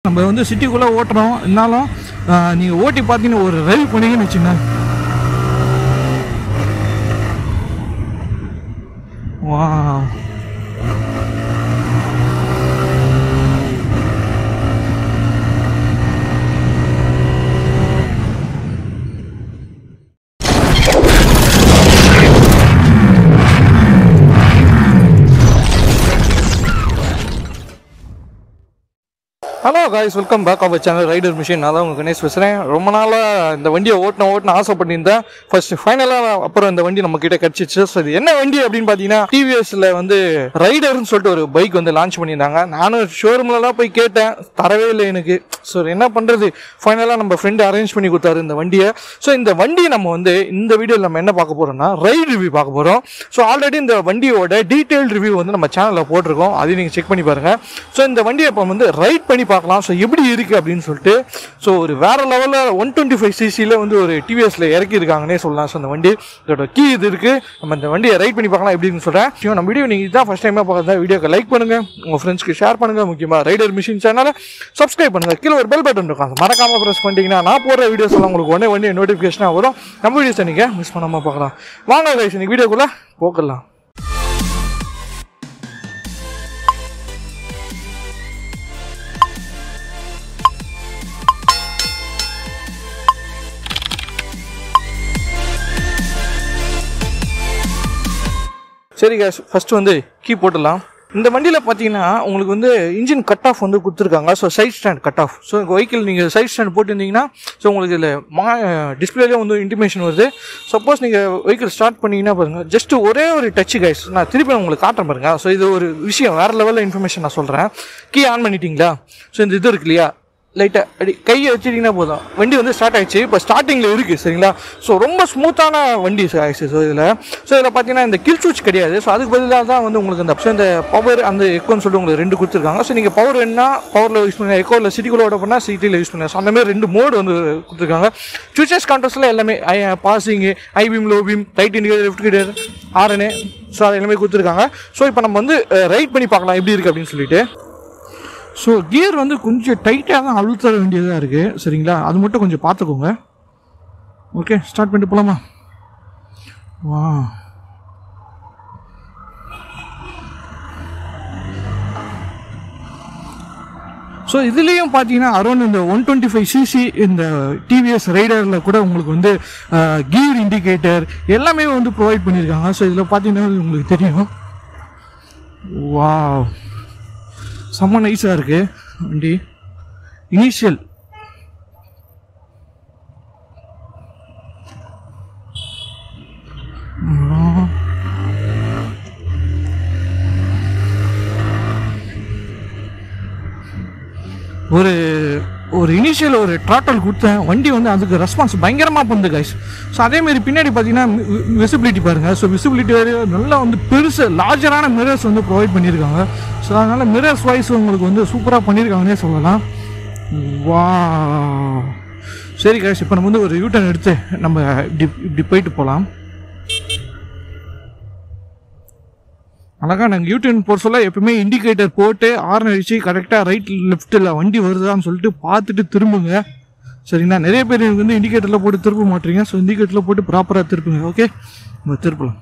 நம்ம வந்து சிட்டிக்குள்ளே ஓட்டுறோம் இருந்தாலும் நீங்கள் ஓட்டி பார்த்தீங்கன்னா ஒரு ரைவ் பண்ணீங்கன்னு வச்சுங்க வா hello guys welcome back of channel rider machine நான் தான் உங்கள் கணேஷ் பேசுகிறேன் ரொம்ப நாளாக இந்த வண்டியை ஓட்டணும் ஓட்டணும் ஆசைப்பட்டிருந்தேன் ஃபர்ஸ்ட் ஃபைனலாக அப்புறம் இந்த வண்டி நம்ம கிட்ட கிடச்சிச்சு ஸோ இது என்ன வண்டி அப்படின்னு பார்த்தீங்கன்னா டிவிஎஸ்ல வந்து ரைடர்னு சொல்லிட்டு ஒரு பைக் வந்து லான்ச் பண்ணியிருந்தாங்க நானும் ஷோரூம்லலாம் போய் கேட்டேன் தரவே இல்லை எனக்கு ஸோ என்ன பண்ணுறது ஃபைனலாக நம்ம ஃப்ரெண்டு அரேஞ்ச் பண்ணி கொடுத்தாரு இந்த வண்டியை ஸோ இந்த வண்டியை நம்ம வந்து இந்த வீடியோவில் நம்ம என்ன பார்க்க போகிறோம்னா ரைடு ரிவ்யூ பார்க்க போகிறோம் ஸோ ஆல்ரெடி இந்த வண்டியோட டீட்டெயில் ரிவ்யூ வந்து நம்ம சேனலில் போட்டிருக்கோம் அதையும் நீங்கள் செக் பண்ணி பாருங்கள் ஸோ இந்த வண்டியை இப்போ வந்து ரைட் பண்ணி பார்க்கலாம் ஸோ எப்படி இருக்குது அப்படின்னு சொல்லிட்டு ஸோ ஒரு வேறு லெவலில் ஒன் டுவெண்ட்டி ஃபைவ் சிசியில் வந்து ஒரு டிவிஎஸில் இறக்கியிருக்காங்கன்னே சொல்லலாம் ஸோ அந்த வண்டி இதோட கீ இது இருக்குது நம்ம இந்த வண்டியை ரைட் பண்ணி பார்க்கலாம் எப்படின்னு சொல்கிறேன் ஸோ நம்ம வீடியோ நீங்கள் இதான் ஃபஸ்ட் டைமாக பார்க்குறதா வீடியோக்கு லைக் பண்ணுங்கள் உங்கள் ஃப்ரெண்ட்ஸ்க்கு ஷேர் பண்ணுங்கள் முக்கியமாக ரைடர் மிஷின் சேனலை சப்ஸ்கிரைப் பண்ணுங்கள் கீழே ஒரு பெல் பட்டன் இருக்கும் அதை மறக்காமல் ப்ரெஸ் பண்ணிட்டீங்கன்னா நான் போடுற வீடியோஸ் எல்லாம் உங்களுக்கு உடனே உடனே நோட்டிஃபிகேஷனாக வரும் நம்ம வீடியோஸை நீங்கள் மிஸ் பண்ணாமல் பார்க்கலாம் வாங்க கைஸ் இன்னைக்கு வீடியோக்குள்ளே போக்கலாம் சரி கேஸ் ஃபர்ஸ்ட் வந்து கீ போட்டுடலாம் இந்த வண்டியில் பார்த்தீங்கன்னா உங்களுக்கு வந்து இன்ஜின் கட் ஆஃப் வந்து கொடுத்துருக்காங்க so side stand cut off so உங்கள் வெஹிக்கிள் நீங்கள் சைட் ஸ்டாண்ட் போட்டிருந்தீங்கன்னா ஸோ உங்களுக்கு இதில் மா டிஸ்பிளேலேயே வந்து இன்டிமேஷன் வருது சப்போஸ் நீங்கள் வெஹிக்கிள் ஸ்டார்ட் பண்ணீங்கன்னா பாருங்கள் ஜஸ்ட் ஒரே ஒரு டச் கைஸ் நான் திருப்பி உங்களுக்கு காட்டுறேன் பாருங்க ஸோ இது ஒரு விஷயம் வேறு லெவலில் இன்ஃபர்மேஷன் நான் சொல்கிறேன் கீ ஆன் பண்ணிட்டீங்களா ஸோ இந்த இது இருக்கு இல்லையா லைட்டாக அப்படி கையை வச்சிட்டிங்கன்னா போதும் வண்டி வந்து ஸ்டார்ட் ஆயிடுச்சு இப்போ ஸ்டார்டிங்கில் இருக்குது சரிங்களா ஸோ ரொம்ப ஸ்மூத்தான வண்டி ஆயிடுச்சு ஸோ இதில் ஸோ இதில் பார்த்தீங்கன்னா இந்த கில் சுவிட்ச் கிடையாது ஸோ அதுக்கு பதிலாக தான் வந்து உங்களுக்கு இந்த option, இந்த பவர் அந்த எக்கோன்னு சொல்லிட்டு உங்களுக்கு ரெண்டு கொடுத்துருக்காங்க ஸோ நீங்கள் பவர் என்ன பவரில் யூஸ் பண்ணி எக்கோ இல்லை சிட்டிக்குள்ள ஓட பண்ணால் சிட்டியில் யூஸ் பண்ணி ஸோ அந்த மாதிரி ரெண்டு மோடு வந்து கொடுத்துருக்காங்க சுவிச்சஸ் கான்ட்ரஸ்டில் எல்லாமே passing high beam low beam right indicator left கிட்டர் ஆர்எனே ஸோ அது எல்லாமே கொடுத்துருக்காங்க ஸோ இப்போ நம்ம வந்து ரைட் பண்ணி பார்க்கலாம் எப்படி இருக்குது அப்படின்னு சொல்லிட்டு ஸோ கியர் வந்து கொஞ்சம் டைட்டாக தான் அழுத்த வேண்டியதாக இருக்குது சரிங்களா அது மட்டும் கொஞ்சம் பார்த்துக்கோங்க ஓகே ஸ்டார்ட் பண்ணிட்டு போகலாமா வா ஸோ இதுலேயும் பார்த்தீங்கன்னா அரௌண்ட் இந்த ஒன் டுவெண்ட்டி ஃபைவ் சிசி இந்த டிவிஎஸ் ரைடரில் கூட உங்களுக்கு வந்து கியர் இண்டிகேட்டர் எல்லாமே வந்து ப்ரொவைட் பண்ணியிருக்காங்க ஸோ இதில் பார்த்தீங்கன்னா உங்களுக்கு தெரியும் வா செம்ம நைஸாக இருக்கு வண்டி இனிஷியல் ஒரு ஒரு இனிஷியல் ஒரு ட்ராட்டல் கொடுத்தேன் வண்டி வந்து அதுக்கு ரெஸ்பான்ஸ் பயங்கரமாக பண்ணுது கைஸ் ஸோ அதேமாரி பின்னாடி பார்த்தீங்கன்னா விசிபிலிட்டி பாருங்கள் ஸோ விசிபிலிட்டி நல்லா வந்து பெருசு லார்ஜரான மிரர்ஸ் வந்து ப்ரொவைட் பண்ணியிருக்காங்க ஸோ அதனால் மிரர்ஸ் வைஸ் உங்களுக்கு வந்து சூப்பராக பண்ணியிருக்காங்கன்னே சொல்லலாம் வா சரி கைஸ் இப்போ நம்ம வந்து ஒரு யூட்டன் எடுத்து நம்ம இப்படி இப்படி போயிட்டு போகலாம் அழகா நாங்கள் யூடியூன் போட சொல்ல எப்பவுமே இண்டிகேட்டர் போட்டு ஆர்ன் அடிச்சு கரெக்டாக ரைட் லெஃப்ட்டில் வண்டி வருதான்னு சொல்லிட்டு பார்த்துட்டு திரும்புங்க சரிங்களா நிறைய பேர் எனக்கு வந்து இண்டிகேட்டரில் போட்டு திருப்ப மாட்டீங்க ஸோ இண்டிகேட்டரில் போட்டு ப்ராப்பராக திருப்புங்க ஓகே நம்ம திருப்பலாம்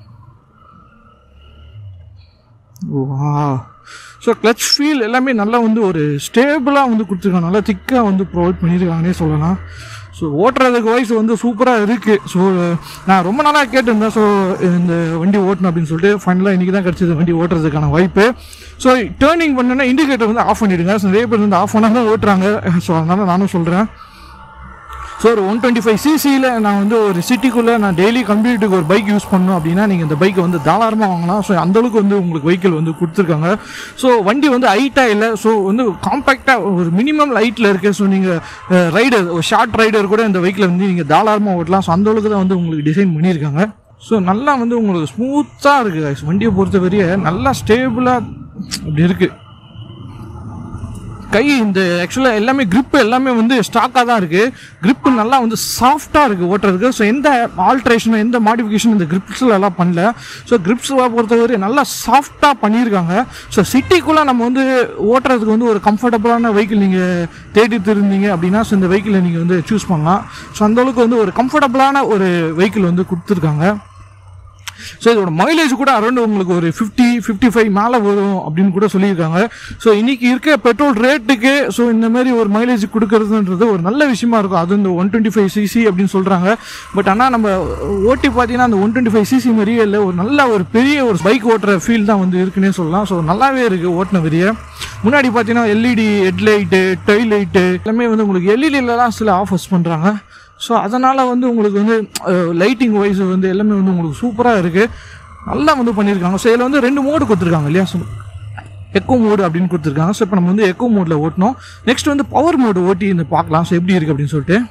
வா ஸோ கிளச் ஃபீல் எல்லாமே நல்லா வந்து ஒரு ஸ்டேபிளாக வந்து கொடுத்துருக்காங்க நல்லா திக்காக வந்து ப்ரொவைட் பண்ணியிருக்காங்கன்னே சொல்லலாம் ஸோ ஓட்டுறதுக்கு வயசு வந்து சூப்பராக இருக்குது ஸோ நான் ரொம்ப நாளாக கேட்டிருந்தேன் ஸோ இந்த வண்டி ஓட்டணும் அப்படின்னு சொல்லிட்டு ஃபைனலாக இன்றைக்கி தான் கிடச்சிது வண்டி ஓட்டுறதுக்கான வாய்ப்பு ஸோ டேர்னிங் பண்ணோன்னா இண்டிகேட்டர் வந்து ஆஃப் பண்ணிவிடுங்க ஸோ நிறைய பேர் வந்து ஆஃப் பண்ணால் தான் ஓட்டுறாங்க ஸோ அதனால் நானும் சொல்கிறேன் ஸோ ஒரு ஒன் டுவெண்ட்டி ஃபைவ் சிசியில் நான் வந்து ஒரு சிட்டிக்குள்ளே நான் டெய்லி கம்ப்யூட்டருக்கு ஒரு பைக் யூஸ் பண்ணணும் அப்படின்னா நீங்கள் இந்த பைக்கை வந்து தாராளமாக வாங்கலாம் ஸோ அந்தளவுக்கு வந்து உங்களுக்கு வெஹிக்கிள் வந்து கொடுத்துருக்காங்க ஸோ வண்டி வந்து ஹைட்டாக இல்லை ஸோ வந்து காம்பேக்டாக ஒரு மினிமம் லைட்டில் இருக்குது ஸோ நீங்கள் ரைடர் ஒரு ஷார்ட் ரைடர் கூட இந்த பைக்கில் வந்து நீங்கள் தாராளமாக ஓட்டலாம் ஸோ அந்தளவுக்கு தான் வந்து உங்களுக்கு டிசைன் பண்ணியிருக்காங்க ஸோ நல்லா வந்து உங்களுக்கு ஸ்மூத்தாக இருக்குது guys. வண்டியை பொறுத்த வரைய நல்லா ஸ்டேபிளாக அப்படி இருக்குது கை இந்த ஆக்சுவலாக எல்லாமே grip எல்லாமே வந்து ஸ்டாக்காக தான் இருக்குது grip நல்லா வந்து சாஃப்டாக இருக்குது ஓட்டுறதுக்கு ஸோ எந்த ஆல்ட்ரேஷனும் எந்த மாடிஃபிகேஷன் இந்த கிரிப்ஸில் எல்லாம் பண்ணல ஸோ கிரிப்ஸில் பொறுத்தவரை நல்லா சாஃப்டாக பண்ணியிருக்காங்க ஸோ சிட்டிக்குள்ளே நம்ம வந்து ஓட்டுறதுக்கு வந்து ஒரு கம்ஃபர்டபுளான வெஹிக்கிள் நீங்கள் தேடிட்டு இருந்தீங்க அப்படின்னா ஸோ இந்த வெஹிக்கிளை நீங்கள் வந்து சூஸ் பண்ணலாம் ஸோ அந்தளவுக்கு வந்து ஒரு கம்ஃபர்டபுளான ஒரு வெஹிக்கிள் வந்து கொடுத்துருக்காங்க ஸோ இதோட மைலேஜ் கூட அரௌண்ட் உங்களுக்கு ஒரு ஃபிஃப்டி ஃபிஃப்டி ஃபைவ் மேலே வரும் அப்படின்னு கூட சொல்லியிருக்காங்க ஸோ இன்னைக்கு இருக்க பெட்ரோல் ரேட்டுக்கு ஸோ இந்த மாதிரி ஒரு மைலேஜ் கொடுக்கறதுன்றது ஒரு நல்ல விஷயமா இருக்கும் அது இந்த ஒன் டுவெண்ட்டி ஃபைவ் சிசி அப்படின்னு சொல்கிறாங்க பட் ஆனால் நம்ம ஓட்டி பார்த்தீங்கன்னா அந்த ஒன் டுவெண்ட்டி ஃபைவ் சிசி மாதிரியே இல்லை ஒரு நல்ல ஒரு பெரிய ஒரு பைக் ஓட்டுற ஃபீல் தான் வந்து இருக்குன்னே சொல்லலாம் ஸோ நல்லாவே இருக்குது ஓட்டின வரிய முன்னாடி பார்த்தீங்கன்னா எல்இடி ஹெட்லைட்டு டெயில் லைட்டு எல்லாமே வந்து உங்களுக்கு எல்இடிலலாம் சில ஆஃபர்ஸ் பண்ணுறாங்க ஸோ அதனால் வந்து உங்களுக்கு வந்து லைட்டிங் வைஸ் வந்து எல்லாமே வந்து உங்களுக்கு சூப்பராக இருக்குது நல்லா வந்து பண்ணியிருக்காங்க ஸோ இதில் வந்து ரெண்டு மோடு கொடுத்துருக்காங்க இல்லையா ஸோ எக்கோ மோடு அப்படின்னு கொடுத்துருக்காங்க ஸோ இப்போ நம்ம வந்து எக்கோ மோடில் ஓட்டணும் நெக்ஸ்ட் வந்து பவர் மோடு ஓட்டி இந்த பார்க்கலாம் ஸோ எப்படி இருக்குது அப்படின்னு சொல்லிட்டு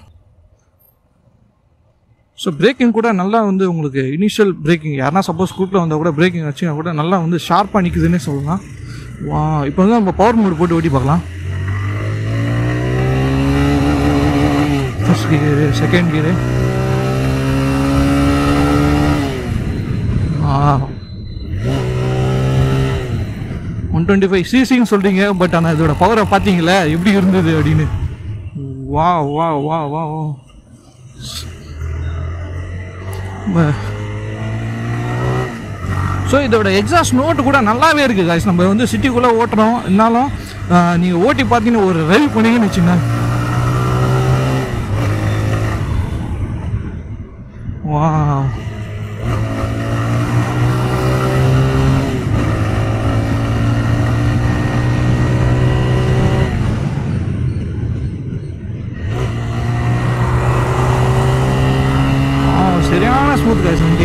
ஸோ பிரேக்கிங் கூட நல்லா வந்து உங்களுக்கு இனிஷியல் பிரேக்கிங் யாருனா சப்போஸ் கூட்டில் வந்தால் கூட பிரேக்கிங் வச்சுனா கூட நல்லா வந்து ஷார்ப்பாக நிற்குதுன்னே சொல்லலாம் வா இப்போ வந்து நம்ம பவர் மோடு போட்டு ஓட்டி பார்க்கலாம் first gear second gear one twenty five சிசின்னு சொல்கிறீங்க பட் ஆனால் இதோட பவரை பார்த்தீங்களா எப்படி இருந்தது அப்படின்னு வா வா வா வா வா ஸோ இதோட எக்ஸாஸ்ட் நோட்டு கூட நல்லாவே இருக்குது guys நம்ம வந்து சிட்டிக்குள்ளே ஓட்டுறோம் இருந்தாலும் நீங்கள் ஓட்டி பார்த்தீங்கன்னா ஒரு ரைவ் பண்ணீங்கன்னு வச்சுங்க வா சரியான ஸ்மூத் காய்ஸ் வண்டி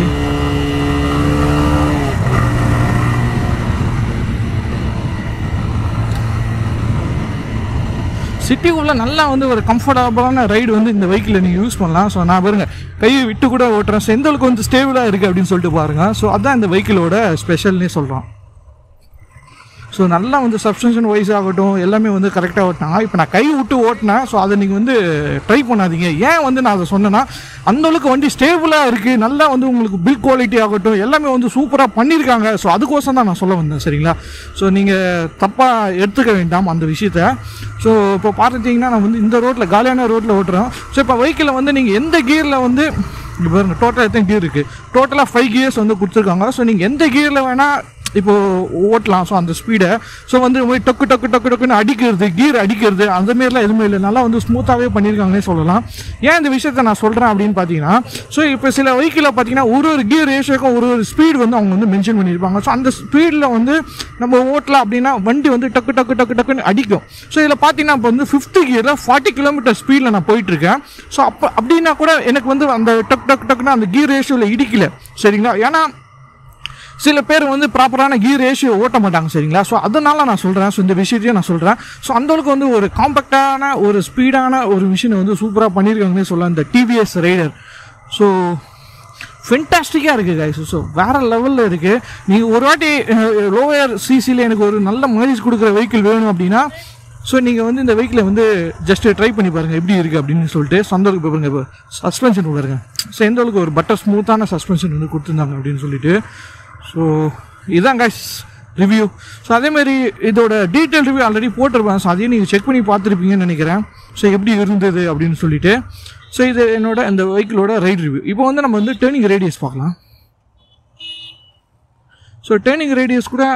சிட்டிக்குள்ளே நல்லா வந்து ஒரு கம்ஃபர்டபுளான ரைடு வந்து இந்த வெஹிக்கிளை நீங்கள் யூஸ் பண்ணலாம் ஸோ நான் பாருங்க கையை விட்டு கூட ஓட்டுறேன் ஸோ எந்த அளவுக்கு வந்து ஸ்டேபிளாக இருக்குது அப்படின்னு சொல்லிட்டு பாருங்க ஸோ அதான் இந்த வெஹிக்கிளோட ஸ்பெஷல்னே சொல்கிறோம் ஸோ நல்லா வந்து சப்ஸ்டன்ஷன் வைஸ் ஆகட்டும் எல்லாமே வந்து கரெக்டாக ஓட்டினாங்க இப்போ நான் கை விட்டு ஓட்டினேன் ஸோ அதை நீங்கள் வந்து ட்ரை பண்ணாதீங்க ஏன் வந்து நான் அதை சொன்னேன்னா அந்த அளவுக்கு வண்டி ஸ்டேபிளாக இருக்குது நல்லா வந்து உங்களுக்கு பில் குவாலிட்டி ஆகட்டும் எல்லாமே வந்து சூப்பராக பண்ணியிருக்காங்க ஸோ அதுக்கோசம் தான் நான் சொல்ல வந்தேன் சரிங்களா ஸோ நீங்கள் தப்பாக எடுத்துக்க வேண்டாம் அந்த விஷயத்த ஸோ இப்போ பார்த்துட்டிங்கன்னா நான் வந்து இந்த ரோட்டில் காலியான ரோட்டில் ஓட்டுறோம் ஸோ இப்போ வெஹிக்கிளில் வந்து நீங்கள் எந்த கியரில் வந்து இங்கே பாருங்க டோட்டலாக எத்தனை கியர் இருக்குது டோட்டலாக ஃபைவ் கியர்ஸ் வந்து கொடுத்துருக்காங்க ஸோ நீங்கள் எந்த கியரில் வேணால் இப்போ ஓட்டலாம் ஸோ அந்த ஸ்பீடை ஸோ வந்து போய் டொக்கு டொக்கு டொக்கு டொக்குன்னு அடிக்கிறது கீர் அடிக்கிறது அந்த மாரிலாம் எதுவுமே இல்லை நல்லா வந்து ஸ்மூத்தாகவே பண்ணியிருக்காங்கன்னே சொல்லலாம் ஏன் இந்த விஷயத்த நான் சொல்கிறேன் அப்படின்னு பார்த்தீங்கன்னா ஸோ இப்போ சில வெஹிக்கிளில் பார்த்தீங்கன்னா ஒரு ஒரு கியர் ரேஷியோக்கும் ஒரு ஒரு ஸ்பீடு வந்து அவங்க வந்து மென்ஷன் பண்ணியிருப்பாங்க ஸோ அந்த ஸ்பீடில் வந்து நம்ம ஓட்டலாம் அப்படின்னா வண்டி வந்து டக்கு டக்கு டக்கு டக்குன்னு அடிக்கும் ஸோ இதில் பார்த்தீங்கன்னா இப்போ வந்து ஃபிஃப்த் கியரில் ஃபார்ட்டி கிலோமீட்டர் ஸ்பீடில் நான் போயிட்டுருக்கேன் ஸோ அப்போ அப்படின்னா கூட எனக்கு வந்து அந்த டக் டக் டக்குன்னு அந்த கீர் ரேஷியோவில் இடிக்கல சரிங்களா ஏன்னா சில பேர் வந்து ப்ராப்பரான கீர் ரேஷியோ ஓட்ட மாட்டாங்க சரிங்களா ஸோ அதனால நான் சொல்கிறேன் ஸோ இந்த விஷயத்தையும் நான் சொல்கிறேன் ஸோ அந்தளவுக்கு வந்து ஒரு காம்பேக்டான ஒரு ஸ்பீடான ஒரு மிஷினை வந்து சூப்பராக பண்ணியிருக்காங்கன்னே சொல்லலாம் இந்த டிவிஎஸ் ரைடர் ஸோ ஃபென்டாஸ்டிக்காக இருக்குது கைஸ் ஸோ வேறு லெவலில் இருக்குது நீங்கள் ஒரு வாட்டி லோயர் சிசியில் எனக்கு ஒரு நல்ல மைலேஜ் கொடுக்குற வெஹிக்கிள் வேணும் அப்படின்னா ஸோ நீங்கள் வந்து இந்த வெஹிக்கிளை வந்து ஜஸ்ட் ட்ரை பண்ணி பாருங்கள் எப்படி இருக்குது அப்படின்னு சொல்லிட்டு சந்தோருக்கு இப்போ பாருங்க இப்போ சஸ்பென்ஷன் பாருங்க ஸோ எந்த அளவுக்கு ஒரு பட்டர் ஸ்மூத்தான சஸ்பென்ஷன் வந்து கொடுத்துருந்தாங்க அப்படின்னு சொல்லிட்டு ஸோ இதான் கைஸ் ரிவ்யூ ஸோ அதேமாதிரி இதோட டீட்டெயில் ரிவ்யூ ஆல்ரெடி போட்டிருப்பேன் ஸோ அதையும் நீங்கள் செக் பண்ணி பார்த்துருப்பீங்கன்னு நினைக்கிறேன் ஸோ எப்படி இருந்தது அப்படின்னு சொல்லிட்டு ஸோ இது என்னோட இந்த வெஹிக்கிளோட ரைட் ரிவ்யூ இப்போ வந்து நம்ம வந்து டேர்னிங் ரேடியஸ் பார்க்கலாம் ஸோ டேர்னிங் ரேடியஸ் கூட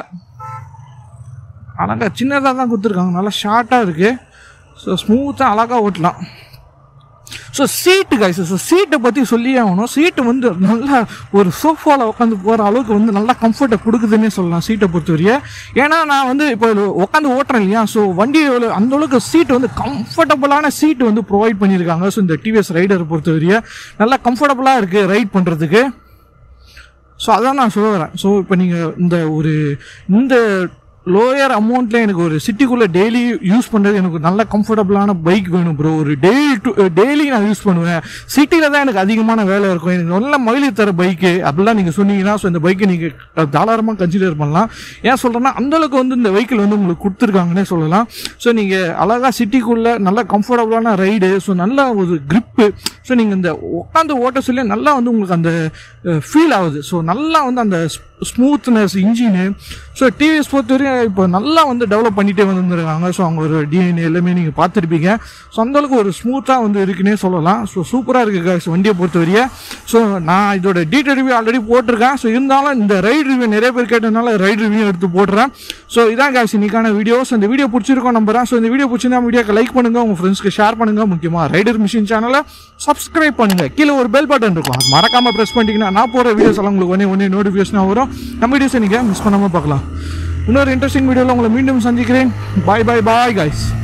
அழகாக சின்னதாக தான் கொடுத்துருக்காங்க நல்லா ஷார்ட்டாக இருக்குது ஸோ ஸ்மூத்தாக அழகாக ஓட்டலாம் ஸோ சீட்டு கைஸ் ஸோ சீட்டை பற்றி சொல்லி ஆகணும் சீட்டு வந்து நல்லா ஒரு சோஃபாவில் உட்காந்து போகிற அளவுக்கு வந்து நல்லா கம்ஃபர்ட்டை கொடுக்குதுன்னே சொல்லலாம் சீட்டை பொறுத்தவரைய ஏன்னா நான் வந்து இப்போ உட்காந்து ஓட்டுறேன் இல்லையா ஸோ வண்டி அந்த அளவுக்கு சீட்டு வந்து கம்ஃபர்டபுளான சீட்டு வந்து ப்ரொவைட் பண்ணியிருக்காங்க ஸோ இந்த டிவிஎஸ் ரைடர் பொறுத்தவரைய நல்லா கம்ஃபர்டபுளாக இருக்குது ரைட் பண்ணுறதுக்கு ஸோ அதான் நான் சொல்ல வரேன் ஸோ இப்போ நீங்கள் இந்த ஒரு இந்த லோயர் அமௌண்ட்டில் எனக்கு ஒரு சிட்டிக்குள்ளே டெய்லி யூஸ் பண்ணுறது எனக்கு நல்ல கம்ஃபர்டபுளான பைக் வேணும் ப்ரோ ஒரு டெய்லி டு டெய்லி நான் யூஸ் பண்ணுவேன் சிட்டியில் தான் எனக்கு அதிகமான வேலை இருக்கும் எனக்கு நல்ல மைலேஜ் தர பைக்கு அப்படிலாம் நீங்கள் சொன்னீங்கன்னா ஸோ இந்த பைக்கை நீங்கள் தாராளமாக கன்சிடர் பண்ணலாம் ஏன் சொல்கிறேன்னா அந்தளவுக்கு வந்து இந்த வெஹிக்கிள் வந்து உங்களுக்கு கொடுத்துருக்காங்கன்னே சொல்லலாம் ஸோ நீங்கள் அழகாக சிட்டிக்குள்ளே நல்ல கம்ஃபர்டபுளான ரைடு ஸோ நல்ல ஒரு grip ஸோ நீங்கள் இந்த உட்காந்து ஓட்ட சொல்லி நல்லா வந்து உங்களுக்கு அந்த ஃபீல் ஆகுது ஸோ நல்லா வந்து அந்த ஸ்மூத்னஸ் இன்ஜினு ஸோ டிவிஎஸ் பொறுத்தவரையும் இப்போ நல்லா வந்து டெவலப் பண்ணிகிட்டே வந்துருக்காங்க ஸோ அவங்க ஒரு டிஎன்ஏ எல்லாமே நீங்கள் பார்த்துருப்பீங்க ஸோ அந்தளவுக்கு ஒரு ஸ்மூத்தாக வந்து இருக்குன்னே சொல்லலாம் ஸோ சூப்பராக இருக்குது guys வண்டியை பொறுத்தவரைய ஸோ நான் இதோட டீட்டெயில் ரிவ்யூ ஆல்ரெடி போட்டிருக்கேன் ஸோ இருந்தாலும் இந்த ரைடு ரிவ்யூ நிறைய பேர் கேட்டதுனால ரைடு ரிவ்யூ எடுத்து போடுறேன் ஸோ இதான் guys இன்னைக்கான வீடியோஸ் இந்த வீடியோ பிடிச்சிருக்கோம் நம்புறேன் ஸோ இந்த வீடியோ பிடிச்சிருந்தா வீடியோக்கு லைக் பண்ணுங்க உங்கள் ஃப்ரெண்ட்ஸ்க்கு ஷேர் பண்ணுங்க முக்கியமாக ரைடர் மிஷின் சேனலை சப்ஸ்கிரைப் பண்ணுங்க கீழே ஒரு பெல் பட்டன் இருக்கும் அது மறக்காம ப்ரெஸ் பண்ணிட்டீங்கன்னா நான் போகிற வீடியோஸ் எல்லாம் உங்களுக்கு ஒன்றே ஒன்றே நோட்டிஃபிகேஷன் வரும் நம்ம வீடியோஸை நீங்கள் மிஸ் பண்ணாமல் பார்க்கலாம் இன்னொரு இன்ட்ரெஸ்டிங் வீடியோவில் உங்களை மீண்டும் சந்திக்கிறேன் பாய் பாய் பாய் guys